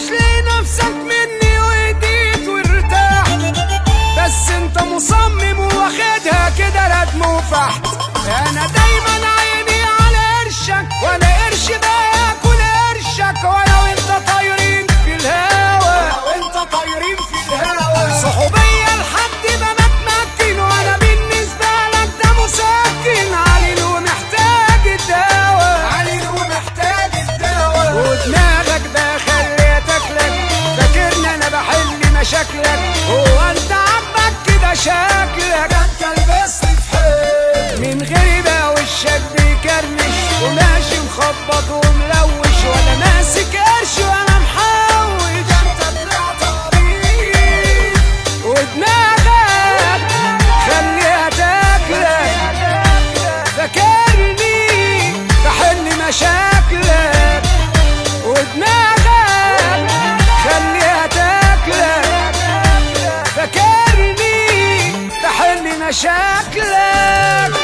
لنفسك مني وهديت وارتحت بس انت مصمم واخدها كده ردم وفحت انا دايما عيني على قرشك ولا قرش باكل قرشك وانا وانت طايرين في الهوا وانت طايرين في الهوا صحوبية لحد ما بتمكن وانا بالنسبة لك ده مسكن عليل ومحتاج الدواء عليل ومحتاج الدواء ودماغك ده خليتك لك فاكرني انا بحل مشاكلك هو انت عمك كده شكلك انت لبست في حيل من غير بقى وشك بيكرمش وماشي مخبط وملوش ولا ماسك قرش ولا محوش انت طلعت عبيط ودماغك خليها تاكلك فاكرني بحل مشاكلك ودماغك خليها تاكلك فاكرني بحل مشاكلك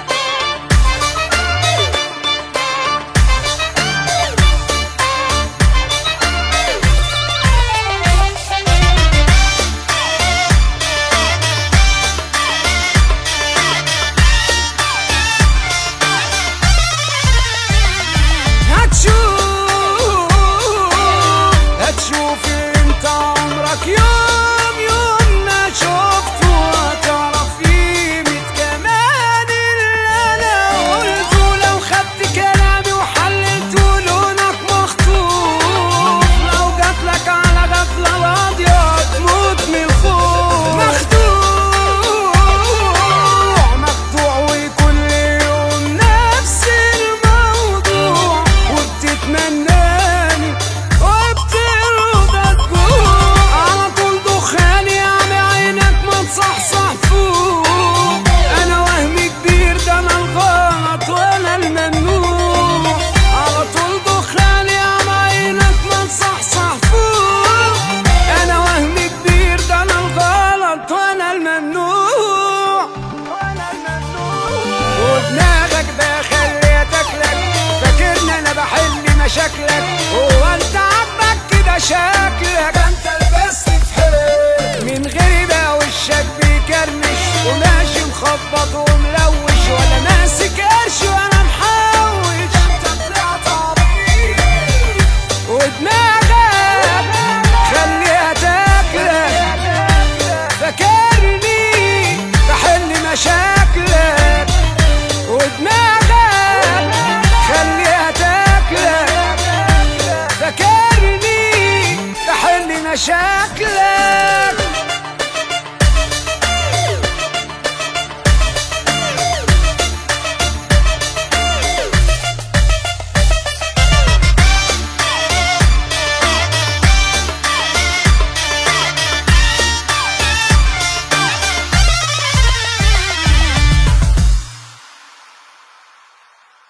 هتشوف هتشوف انت عمرك يوم يوم ما شفته هتعرف قيمة كمان اللي انا قلته لو خدت كلامي وحللته لونك مخطوف لو جاتلك على غفلة راضية هتموت من الخوف مخدوع مخدوع وكل يوم نفس الموضوع وبتتمناني وبترضى تجوع على طول دخان يا عم عينك ما تصحصح فوق انا وهمي كبير ده انا الغلط وانا الممنوع على طول دخان يا عم عينك ما تصحصح فوق انا وهمي كبير ده انا الغلط وانا الممنوع وانا الممنوع ودماغك ده خليتك لك فاكرني انا بحل مشاكلك هو انت عمك كده شكلك انت لبست في حيل من غير بقى وشك بيكرمش وماشي مخبط وملوش ولا ماسك قرش ولا محوش انت طلعت عبيط ودماغك خليها تاكلك فاكرني بحل مشاكلك ودماغك خليها تاكلك فاكرني بحل مشاكلك